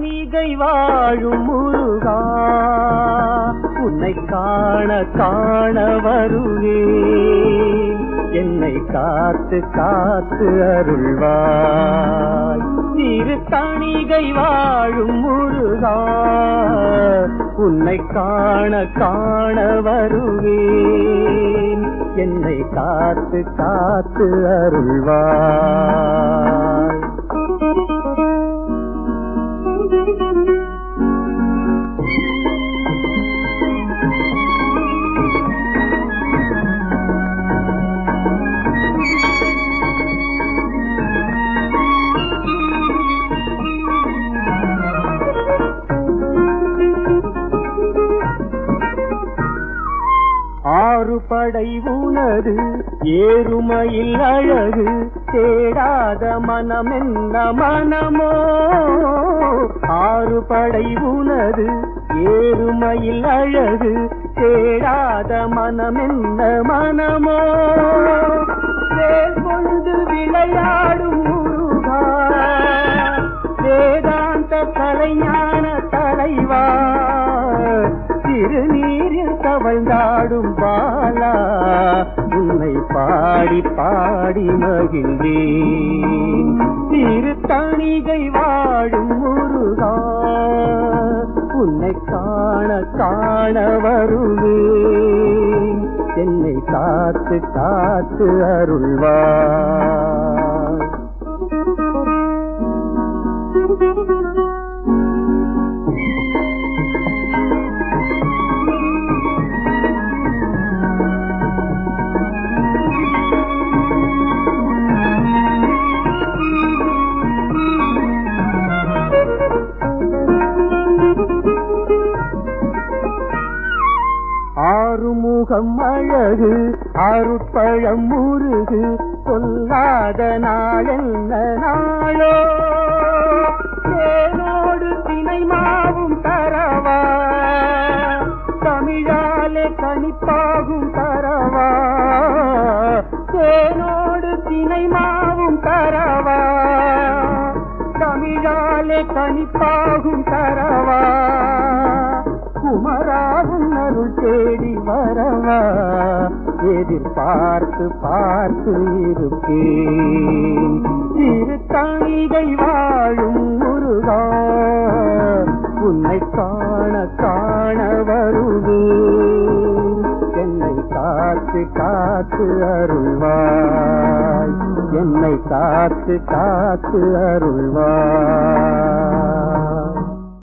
தணிகை வாழும் முருகா உன்னை காண காண வருவேன் என்னை காத்து காத்து அருள்வாய் திரு தணிகை வாழும் முருகா உன்னை காண காண வருவேன் என்னை காத்து காத்து அருள்வாய் ஆறு படை உனது ஏறுமையில் அழகு தேடாத மனம் என்ன மனமோ ஆறு படை உனது ஏறுமையில் அழகு தேடாத மனம் என்ன மனமோ வேல் கொண்டு விளையாடும் முருகா வேதாந்த கலைஞான தலைவா திருநீரில் தவழ்ந்தாடும் பாலா உன்னை பாடி பாடி மகிழ்ந்தேன் திரு தணிகை வாழும் முருகா உன்னை காண காண வருவேன் என்னை காத்து காத்து அருள்வாய் ஆறுமுகம் அழகு அருட்பழம் முருகு சொல்லாத நாளென்ன நாளோ தேனோடு தினை மாவும் தரவா தமிழாலே கணிப்பாகும் தரவா தேனோடு தினை மாவும் தரவா தமிழாலே கணிப்பாகும் தரவா குமராவும் அருள் தேடி வரவா எதிர்பார்த்து பார்த்து இருப்பேன் திரு தணிகை வாழும் முருகா உன்னை காண காண வருவேன் என்னை காத்து காத்து அருள்வாய் என்னை காத்து காத்து அருள்வாய்